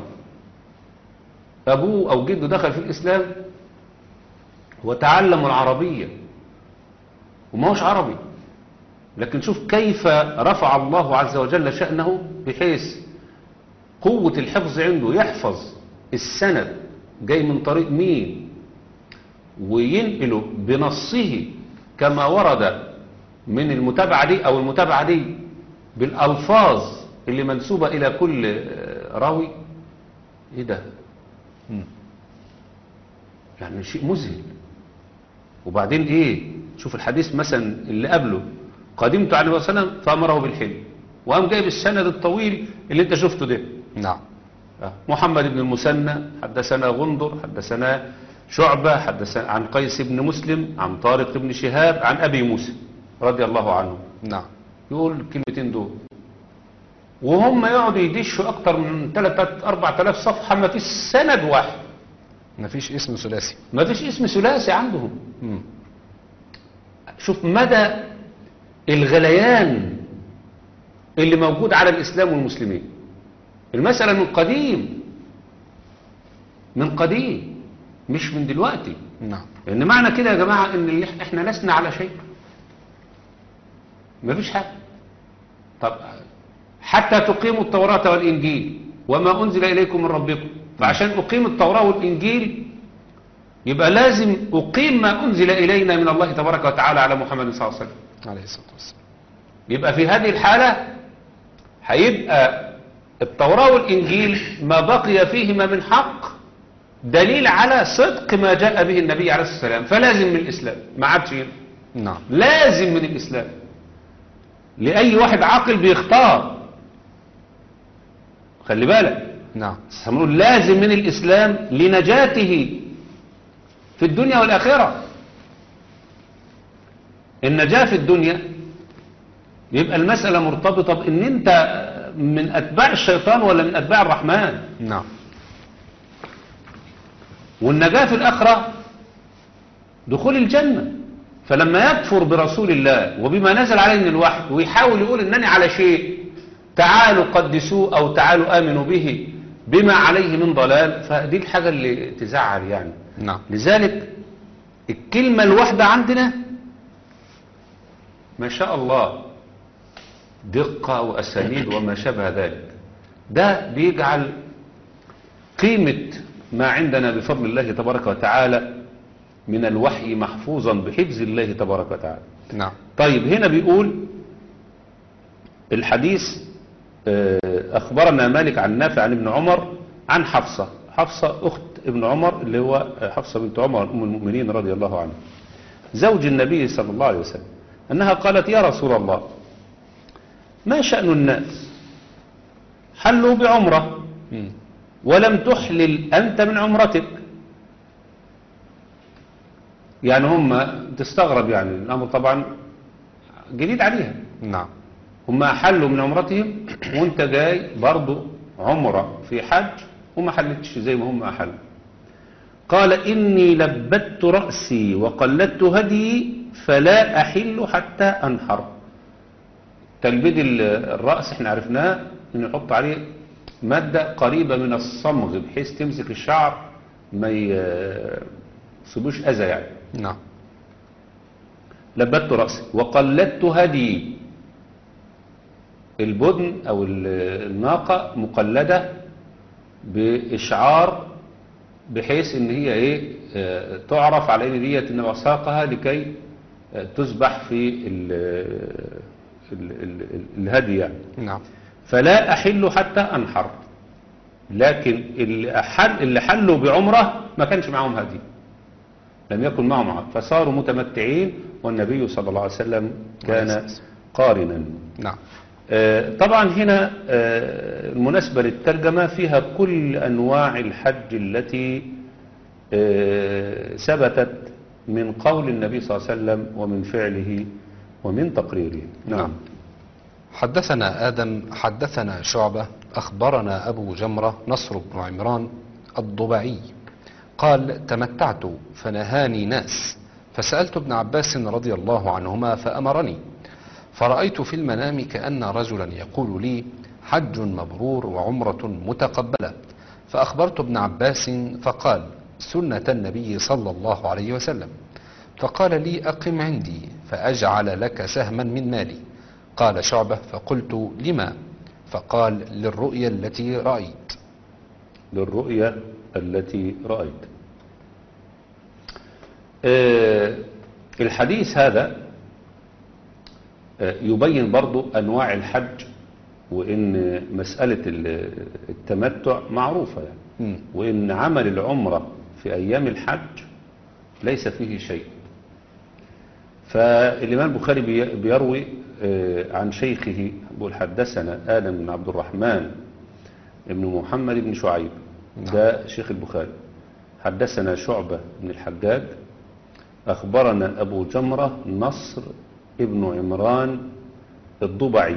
أبوه أو جده دخل في الإسلام وتعلم العربية وما هوش عربي لكن شوف كيف رفع الله عز وجل شأنه بحيث قوة الحفظ عنده يحفظ السند جاي من طريق مين وينقله بنصه كما ورد من المتابعة دي أو المتابعة دي بالألفاظ اللي منسوبة إلى كل آه، راوي إيه ده مم. يعني شيء مذهل وبعدين ايه شوف الحديث مثلا اللي قبله قدمت عليه وسلم فامره بالحلم وقام جايب السند الطويل اللي انت شفته ده نعم آه. محمد بن المثنى حدثنا غندر حدثنا شعبة حدثنا عن قيس بن مسلم عن طارق بن شهاب عن أبي موسى رضي الله عنه نعم يقول الكلمتين دول وهم يقعدوا يدشوا أكتر من 3 4000 صفحة ما فيش سند واحد مفيش اسم ثلاثي ما فيش اسم ثلاثي عندهم مم. شوف مدى الغليان اللي موجود على الإسلام والمسلمين المسألة من قديم من قديم مش من دلوقتي نعم لأن معنى كده يا جماعة إن اللي إحنا لسنا على شيء مفيش حاجة طب حتى تقيموا التوراة والإنجيل وما أنزل إليكم من ربكم فعشان أقيم التوراة والإنجيل يبقى لازم أقيم ما أنزل إلينا من الله تبارك وتعالى على محمد صلى الله عليه وسلم عليه الصلاة والسلام يبقى في هذه الحالة هيبقى التوراة والإنجيل ما بقي فيهما من حق دليل على صدق ما جاء به النبي عليه الصلاة والسلام فلازم من الإسلام ما عادش ينفع. نعم لازم من الإسلام لأي واحد عاقل بيختار خلي بالك نعم هنقول لازم من الإسلام لنجاته في الدنيا والآخرة النجاة في الدنيا يبقى المسألة مرتبطة بأن أنت من أتباع الشيطان ولا من أتباع الرحمن نعم والنجاة في الآخرة دخول الجنة فلما يكفر برسول الله وبما نزل عليه من الوحي ويحاول يقول إنني على شيء تعالوا قدسوه أو تعالوا آمنوا به بما عليه من ضلال فدي الحاجة اللي تزعل يعني نعم لذلك الكلمة الواحدة عندنا ما شاء الله دقة وأسانيد وما شابه ذلك ده بيجعل قيمة ما عندنا بفضل الله تبارك وتعالى من الوحي محفوظا بحفظ الله تبارك وتعالى نعم طيب هنا بيقول الحديث آه، أخبرنا مالك عن نافع عن ابن عمر عن حفصة حفصة أخت ابن عمر اللي هو حفصة بنت عمر أم المؤمنين رضي الله عنها زوج النبي صلى الله عليه وسلم أنها قالت يا رسول الله ما شأن الناس حلوا بعمرة مم. ولم تحلل أنت من عمرتك يعني هم تستغرب يعني الأمر طبعا جديد عليها نعم هم حلوا من عمرتهم وانت جاي برضو عمرة في حج وما حلتش زي ما هم أحلوا قال إني لبت رأسي وقلدت هدي فلا أحل حتى أنحر تلبيد ال- الرأس احنا عرفناه انه يحط عليه مادة قريبة من الصمغ بحيث تمسك الشعر ما يصيبوش أذى يعني نعم لبت رأسي وقلدت هدي البدن أو ال- الناقة مقلدة بإشعار بحيث ان هي ايه آه، تعرف على ان ديت انما ساقها لكي آه، تذبح في ال ال ال ال الهدي يعني نعم فلا أحل حتى أنحر لكن اللي, أحل اللي حلوا بعمرة ما كانش معهم هدي لم يكن معهم عقد فصاروا متمتعين والنبي صلى الله عليه وسلم كان قارنا نعم آه، طبعا هنا آه، المناسبة للترجمة فيها كل أنواع الحج التي آه، ثبتت من قول النبي صلى الله عليه وسلم ومن فعله ومن تقريره نعم حدثنا آدم حدثنا شعبة أخبرنا أبو جمرة نصر بن عمران الضبعي قال تمتعت فنهاني ناس فسألت ابن عباس رضي الله عنهما فأمرني فرأيت في المنام كأن رجلا يقول لي حج مبرور وعمرة متقبلة فأخبرت ابن عباس فقال سنة النبي صلى الله عليه وسلم فقال لي أقم عندي فأجعل لك سهما من مالي قال شعبة فقلت لما فقال للرؤيا التي رأيت للرؤيا التي رأيت آه، الحديث هذا آه، يبين برضو أنواع الحج وإن مسألة ال- التمتع معروفة يعني مم. وإن عمل العمرة في أيام الحج ليس فيه شيء فالإمام البخاري بي- بيروي آه، عن شيخه بيقول حدثنا آدم بن عبد الرحمن ابن محمد بن شعيب نعم. ده شيخ البخاري حدثنا شعبة بن الحجاج أخبرنا أبو جمرة نصر ابن عمران الضبعي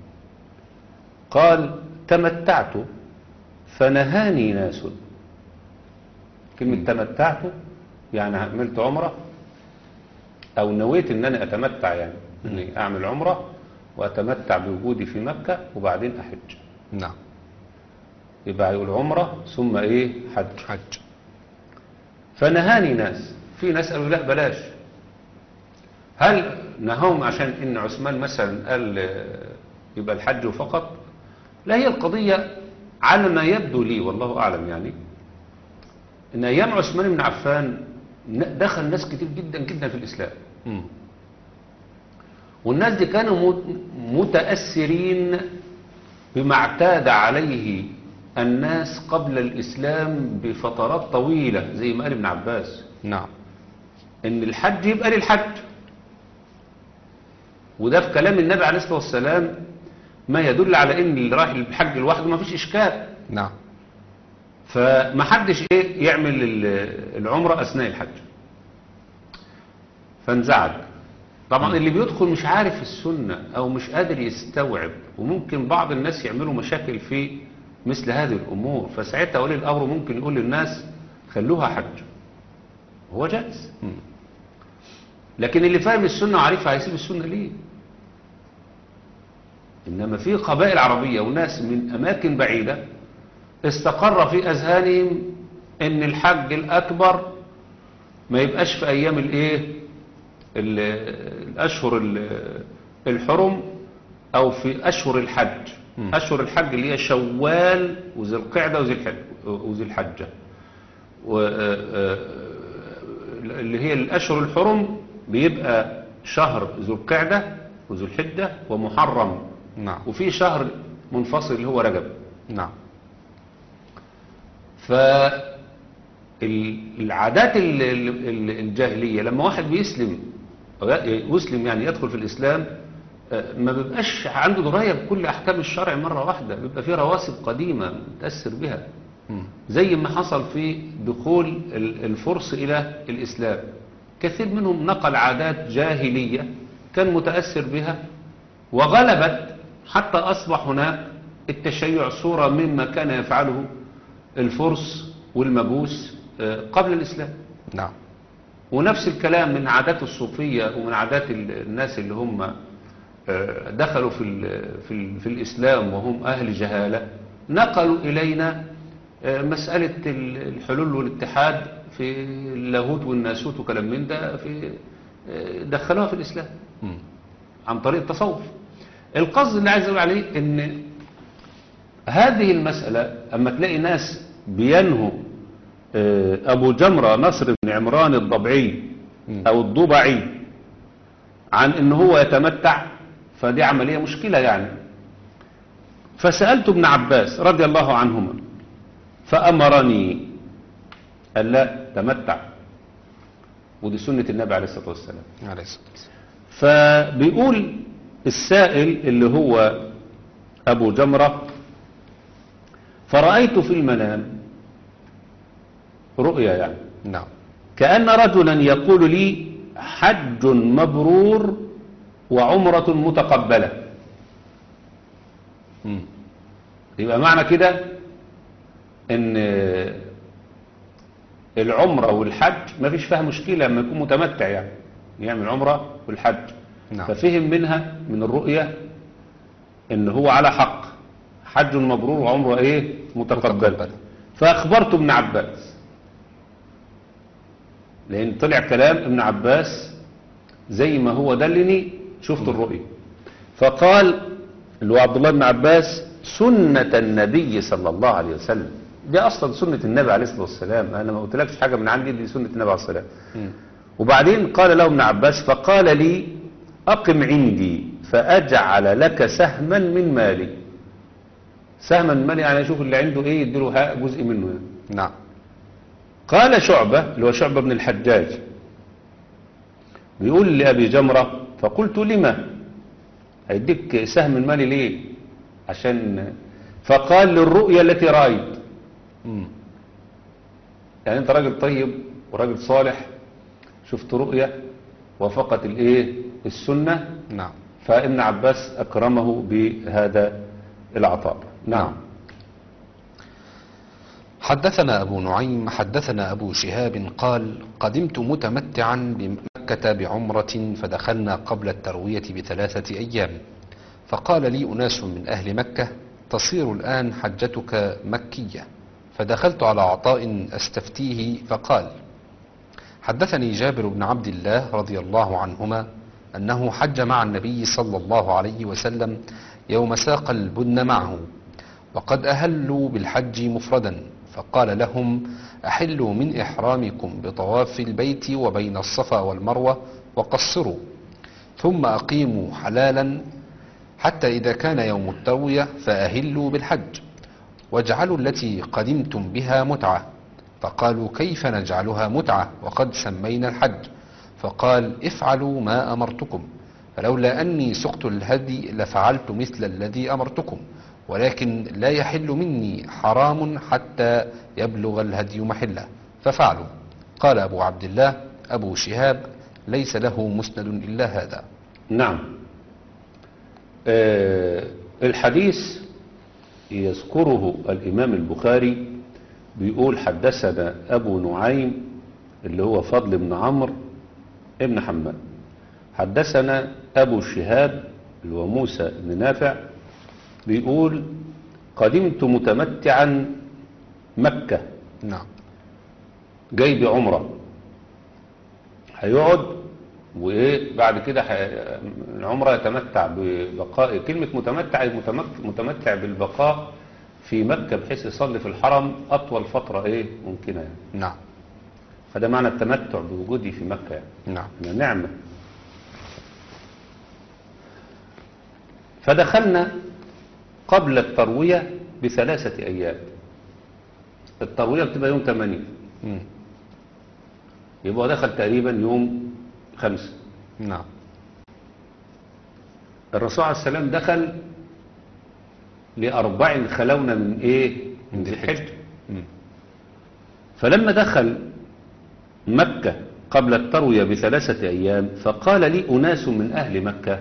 قال تمتعت فنهاني ناس كلمة تمتعت يعني عملت عمرة أو نويت أن أنا أتمتع يعني أني أعمل عمرة وأتمتع بوجودي في مكة وبعدين أحج نعم يبقى يقول عمرة ثم إيه حج حج فنهاني ناس في ناس قالوا لا بلاش هل نهاهم عشان ان عثمان مثلا قال آه، يبقى الحج فقط لا هي القضية على ما يبدو لي والله أعلم يعني ان أيام عثمان بن عفان ن- دخل ناس كتير جدا جدا في الإسلام مم. والناس دي كانوا مت- متأثرين بما اعتاد عليه الناس قبل الإسلام بفترات طويلة زي ما قال ابن عباس نعم ان الحج يبقى للحج وده في كلام النبي عليه الصلاة والسلام ما يدل على ان اللي رايح الحج لوحده ما فيش اشكال نعم فما حدش ايه يعمل ال- العمرة اثناء الحج فانزعج طبعا اللي بيدخل مش عارف السنة او مش قادر يستوعب وممكن بعض الناس يعملوا مشاكل في مثل هذه الامور فساعتها ولي الامر ممكن يقول للناس خلوها حج هو جائز مم. لكن اللي فاهم السنة وعارفها هيسيب السنة ليه إنما في قبائل عربية وناس من أماكن بعيدة استقر في أذهانهم إن الحج الأكبر ما يبقاش في أيام الإيه ال- الأشهر ال- الحرم أو في أشهر الحج مم. أشهر الحج اللي هي شوال وذي القعدة وذي الحج وذي الحجة و- آه، آه، اللي هي الأشهر الحرم بيبقى شهر ذو القعدة وذو الحجة ومحرم نعم وفي شهر منفصل اللي هو رجب نعم فالعادات ال- ال- ال- الجاهلية لما واحد بيسلم أو ي- يسلم يعني يدخل في الإسلام آه، ما بيبقاش عنده دراية بكل أحكام الشرع مرة واحدة بيبقى فيه رواسب قديمة متأثر بها مم. زي ما حصل في دخول ال- الفرس إلى الإسلام كثير منهم نقل عادات جاهلية كان متأثر بها وغلبت حتى أصبح هناك التشيع صورة مما كان يفعله الفرس والمجوس آه، قبل الإسلام نعم ونفس الكلام من عادات الصوفية ومن عادات ال- الناس اللي هم آه، دخلوا في, ال- في, ال- في الإسلام وهم أهل جهالة نقلوا إلينا آه، مسألة ال- الحلول والاتحاد في اللاهوت والناسوت وكلام من ده في آه، دخلوها في الإسلام مم. عن طريق التصوف القصد اللي عايز اقول عليه ان هذه المسألة اما تلاقي ناس بينهوا آه، ابو جمرة نصر بن عمران الضبعي مم. او الضبعي عن ان هو يتمتع فدي عملية مشكلة يعني فسألت ابن عباس رضي الله عنهما فأمرني قال لا تمتع ودي سنة النبي عليه الصلاة والسلام عليه الصلاة والسلام فبيقول السائل اللي هو أبو جمرة فرأيت في المنام رؤيا يعني نعم كأن رجلا يقول لي حج مبرور وعمرة متقبلة مم. يبقى معنى كده ان العمرة والحج ما فيش فيها مشكلة لما يكون متمتع يعني يعمل عمرة والحج نعم. ففهم منها من الرؤية ان هو على حق حج مبرور وعمرة ايه متقبل متقبل. فاخبرت ابن عباس لان طلع كلام ابن عباس زي ما هو دلني شفت الرؤية فقال اللي هو عبد الله بن عباس سنة النبي صلى الله عليه وسلم دي اصلا سنة النبي عليه الصلاة والسلام انا ما قلتلكش حاجة من عندي دي سنة النبي عليه الصلاة والسلام مم. وبعدين قال له ابن عباس فقال لي أقم عندي فأجعل لك سهما من مالي سهما من مالي يعني يشوف اللي عنده ايه يديله ها- جزء منه يعني. نعم قال شعبة اللي هو شعبة بن الحجاج بيقول لأبي جمرة فقلت لما هيديك سهم من مالي ليه عشان فقال للرؤيا التي رأيت مم. يعني انت راجل طيب وراجل صالح شفت رؤيا وافقت الايه السنة نعم فابن عباس اكرمه بهذا العطاء نعم حدثنا أبو نعيم حدثنا أبو شهاب قال قدمت متمتعا بمكة بعمرة فدخلنا قبل التروية بثلاثة أيام فقال لي أناس من أهل مكة تصير الآن حجتك مكية فدخلت على عطاء أستفتيه فقال حدثني جابر بن عبد الله رضي الله عنهما أنه حج مع النبي صلى الله عليه وسلم يوم ساق البدن معه وقد أهلوا بالحج مفردا فقال لهم أحلوا من إحرامكم بطواف البيت وبين الصفا والمروة وقصروا ثم أقيموا حلالا حتى إذا كان يوم التروية فأهلوا بالحج واجعلوا التي قدمتم بها متعة فقالوا كيف نجعلها متعة وقد سمينا الحج فقال افعلوا ما أمرتكم فلولا أني سقت الهدي لفعلت مثل الذي أمرتكم ولكن لا يحل مني حرام حتى يبلغ الهدي محله ففعلوا قال أبو عبد الله أبو شهاب ليس له مسند إلا هذا نعم آه الحديث يذكره الإمام البخاري بيقول حدثنا أبو نعيم اللي هو فضل بن عمرو ابن حماد حدثنا أبو شهاب اللي هو موسى بن نافع بيقول قدمت متمتعا مكة نعم جاي بعمرة هيقعد وايه بعد كده ح- العمرة يتمتع ببقاء كلمة متمتع أي متمت- متمتع بالبقاء في مكة بحيث يصلي في الحرم أطول فترة ايه ممكنة يعني نعم فده معنى التمتع بوجودي في مكة يعني نعم إنها نعمة فدخلنا قبل التروية بثلاثة أيام التروية بتبقى يوم 8 مم. يبقى هو دخل تقريبا يوم خمسة نعم الرسول عليه السلام دخل لأربع خلونا من إيه من ذي الحج مم. فلما دخل مكة قبل التروية بثلاثة أيام فقال لي أناس من أهل مكة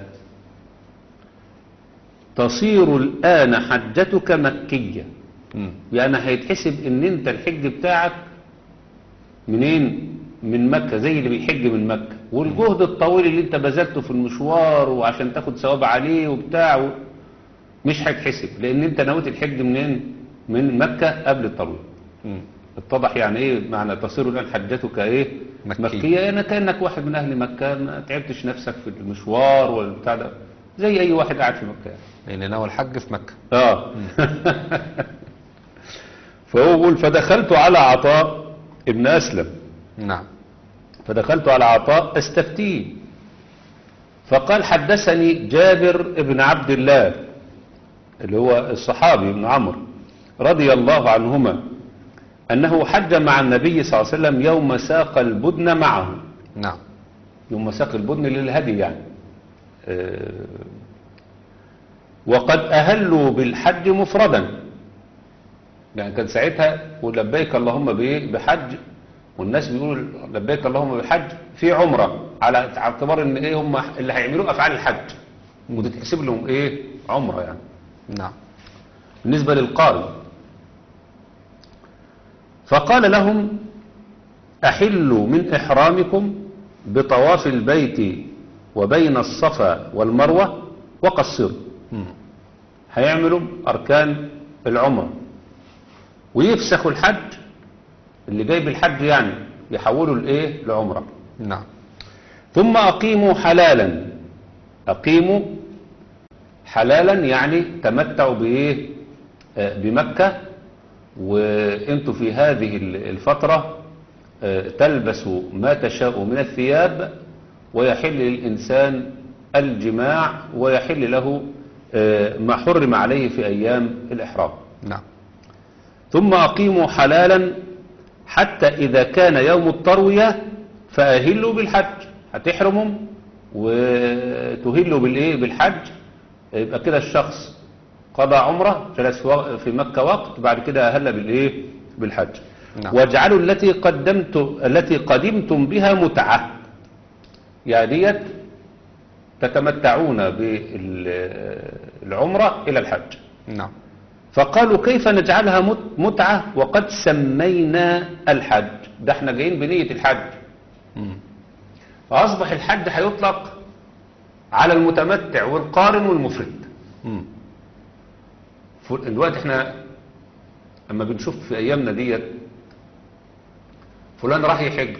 تصير الآن حجتك مكية مم. يعني هيتحسب ان انت الحج بتاعك منين من مكة زي اللي بيحج من مكة والجهد الطويل اللي انت بذلته في المشوار وعشان تاخد ثواب عليه وبتاع و- مش هيتحسب لان انت نويت الحج منين من مكة قبل التروية مم. اتضح يعني ايه معنى تصير الان حجتك ايه مكية. مكية يعني كأنك واحد من اهل مكة ما تعبتش نفسك في المشوار والبتاع ده زي اي واحد قاعد في مكة يعني. لأن نوى الحج في مكة اه فهو يقول فدخلت على عطاء ابن أسلم نعم فدخلت على عطاء استفتيه فقال حدثني جابر ابن عبد الله اللي هو الصحابي ابن عمرو رضي الله عنهما أنه حج مع النبي صلى الله عليه وسلم يوم ساق البدن معه نعم يوم ساق البدن للهدي يعني آه، وقد أهلوا بالحج مفردا يعني كان ساعتها ولبيك اللهم بإيه؟ بحج والناس بيقولوا لبيك اللهم بحج في عمرة على اعتبار ان ايه هم اللي هيعملوا افعال الحج وتتحسب لهم ايه عمرة يعني نعم بالنسبة للقارئ فقال لهم أحلوا من إحرامكم بطواف البيت وبين الصفا والمروة وقصروا مم. هيعملوا أركان العمرة ويفسخوا الحج اللي جاي بالحج يعني يحولوا الإيه لعمرة نعم ثم أقيموا حلالا أقيموا حلالا يعني تمتعوا بإيه آه، بمكة وانتوا في هذه الفترة آه، تلبسوا ما تشاء من الثياب ويحل للإنسان الجماع ويحل له آه، ما حرم عليه في أيام الإحرام نعم ثم أقيموا حلالا حتى إذا كان يوم التروية فأهلوا بالحج هتحرموا وتهلوا بالإيه بالحج يبقى كده الشخص قضى عمرة جلس في وق- في مكة وقت بعد كده أهل بالإيه بالحج نعم. واجعلوا التي قدمت التي قدمتم بها متعة يعني ديت تتمتعون بالعمرة إلى الحج نعم فقالوا كيف نجعلها مت- متعة وقد سمينا الحج ده احنا جايين بنية الحج مم. فأصبح الحج هيطلق على المتمتع والقارن والمفرد مم. ف- دلوقتي احنا اما بنشوف في ايامنا ديت فلان راح يحج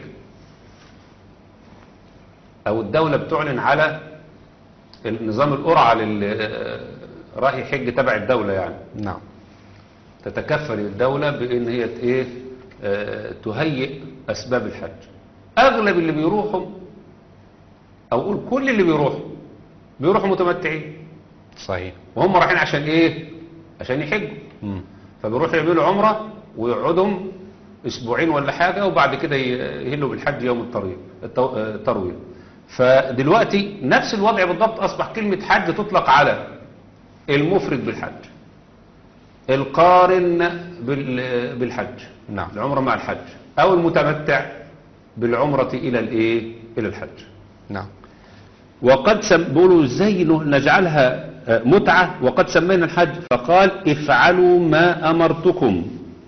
او الدولة بتعلن على النظام القرعة لل راح يحج تبع الدولة يعني نعم تتكفل الدولة بان هي ت- ايه آه، تهيئ اسباب الحج اغلب اللي بيروحوا او اقول كل اللي بيروحوا بيروحوا متمتعين صحيح وهم رايحين عشان ايه عشان يحجوا مم. فبيروحوا يعملوا عمرة ويقعدهم اسبوعين ولا حاجة وبعد كده ي- يهلوا بالحج يوم التروية التو- آه، التروية فدلوقتي نفس الوضع بالضبط اصبح كلمة حج تطلق على المفرد بالحج القارن بال- بالحج نعم. العمرة مع الحج او المتمتع بالعمرة الى الايه الى الحج نعم وقد سم... بيقولوا ازاي ن- نجعلها آه، متعة وقد سمينا الحج فقال افعلوا ما امرتكم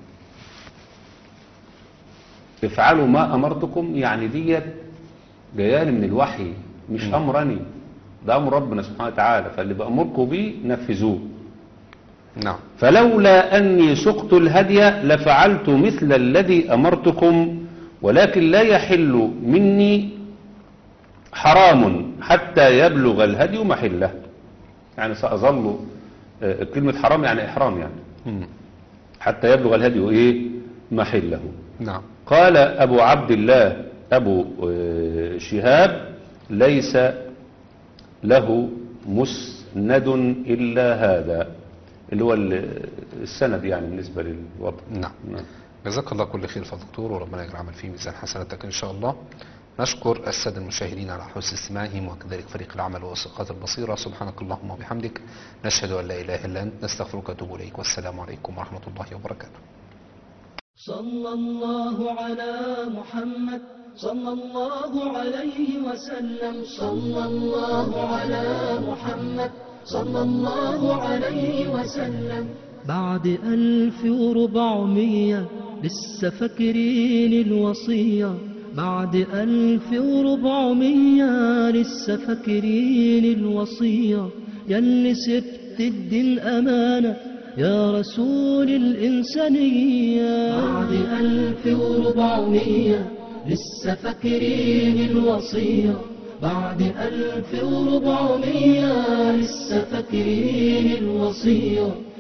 افعلوا ما امرتكم يعني ديت جايالي من الوحي مش امرني ده امر ربنا سبحانه وتعالى فاللي بامركم بيه نفذوه نعم فلولا أني سقت الهدي لفعلت مثل الذي أمرتكم ولكن لا يحل مني حرام حتى يبلغ الهدي محله يعني سأظل آه، كلمة حرام يعني إحرام يعني مم. حتى يبلغ الهدي إيه محله نعم قال أبو عبد الله أبو آه، شهاب ليس له مسند إلا هذا اللي هو ال- السند يعني بالنسبة للوضع نعم جزاك الله كل خير يا دكتور وربنا يجعل عمل فيه ميزان حسناتك ان شاء الله نشكر الساده المشاهدين على حسن استماعهم وكذلك فريق العمل وثقات البصيره سبحانك اللهم وبحمدك نشهد ان لا اله الا انت نستغفرك ونتوب اليك والسلام عليكم ورحمه الله وبركاته صلى الله على محمد صلى الله عليه وسلم صلى الله على محمد صلى الله عليه وسلم بعد ألف وربعمية لسه فاكرين الوصية بعد ألف وربعمية لسه فاكرين الوصية يلي سبت الدين أمانة يا رسول الإنسانية بعد ألف وربعمية لسه فاكرين الوصية بعد ألف وربعمية لسه فاكرين الوصية